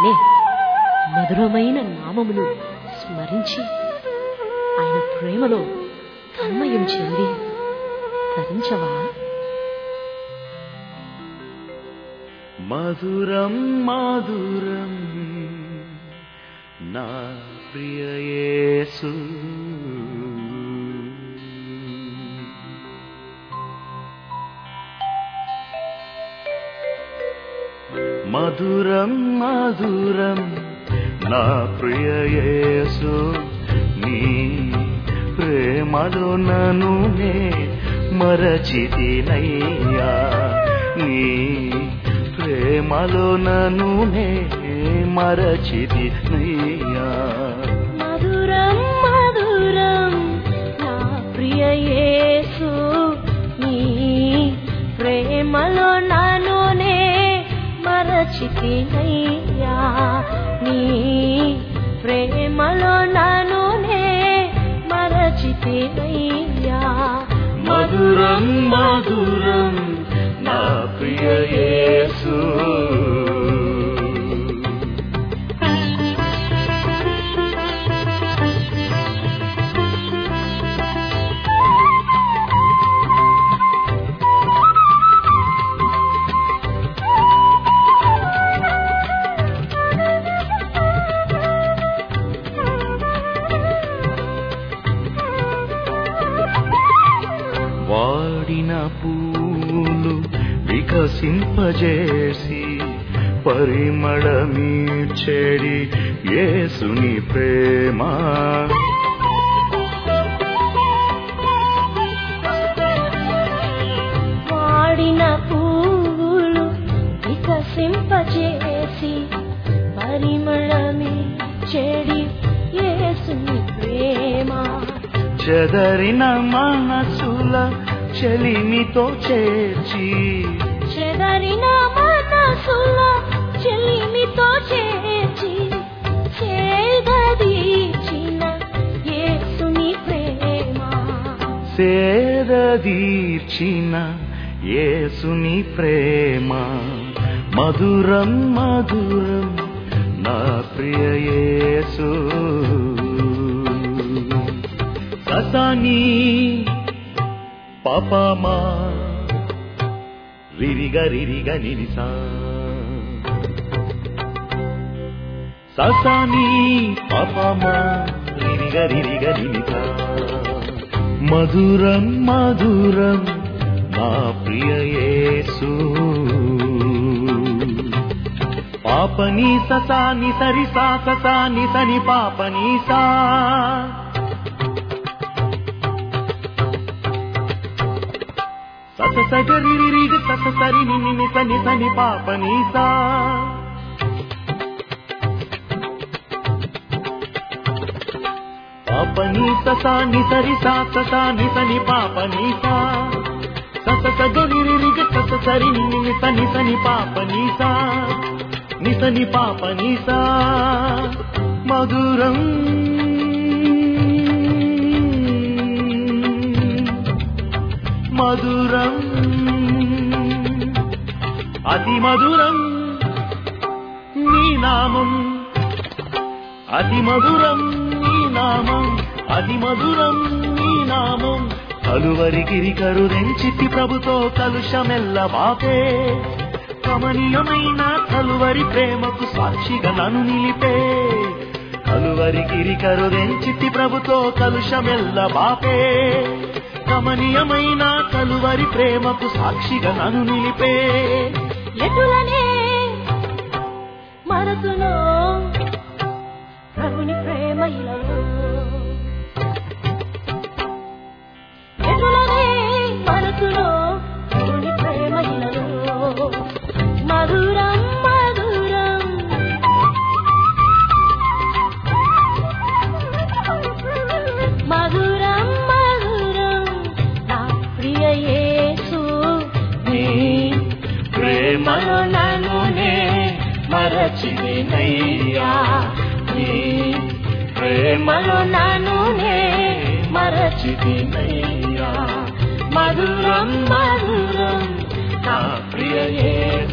అనే మధురమైన నామమును స్మరించి ఆయన ప్రేమలో తన్మయం చెంది తరించవా మధురం మాధురం నా ప్రియ యేసు మధురం మధురం నా ప్రియ యేసు నీ ప్రేమలో నను నే మరచితినయ్యా నీ ప్రేమలో నను నే మరచితినయ్యా మధురం మధురం నా ప్రియ యేసు నీ ప్రేమలో నన్నునే మరచితినయ్యా నీ ప్రేమలో నన్నునే మరచితినయ్యా మధురం మధురం నా ప్రియ యేసు వాడిన పూలు వికసింపజేసి పరిమళమీర్చెడి యేసుని ప్రేమ వాడిన పువ్వులు వికసింపజేసి పరిమళమి చెడి యేసుని ప్రేమ చెదరిన మనసుల చెలిమితో చేర్చి చెదరిన మనసుల చెలిమితో చేర్చి చేదీచిన యేసుని ప్రేమ సేదీర్చిన యేసుని ప్రేమ మధురం మధురం నా ప్రియ యేసు ససాని పాపమా రిరిగ రిరిగ నిరిసా ససాని పాపమా రిరిగ రిరిగ నిరిసా మధురం మధురం నా ప్రియ యేసు పాపని ససాని సరిసా ససాని సని పాపని సా సస సగరిరిగ సస సరి నిని సని సని పాపని సా పాపని ససాని సరి సా ససాని సని పాపని సా సస సగరిరిగ సస సరి నిని సని సని పాపని సా నిసని పాపని సా మధురం మధురం అతి మధురం నీ నామం అతి మధురం నీ నామం అతి మధురం నీ నామం కలువరి గిరి కరుదెంచితి ప్రభుతో కలుషమెల్ల బాపే కమనీయమైన కలువరి ప్రేమకు సాక్షిగా నన్ను నిలిపే కలువరి గిరి కరుదెంచితి ప్రభుతో కలుషమెల్ల బాపే కమనీయమైన కలువరి ప్రేమకు సాక్షిగా నన్ను నిలిపే ఎటులనే మనసులో ప్రభుని ప్రేమ ఇలలో ఎటులనే మనసులో ప్రభుని ప్రేమ ఇలలో మధురం మధురం మధురం మధురం నా ప్రియ యేసు నీ ప్రేమలో నన్ను నే మరచినయ్యా నీ ప్రేమలో నన్ను నే మరచినయ్యా మధురం మధురం నా ప్రియ యేసు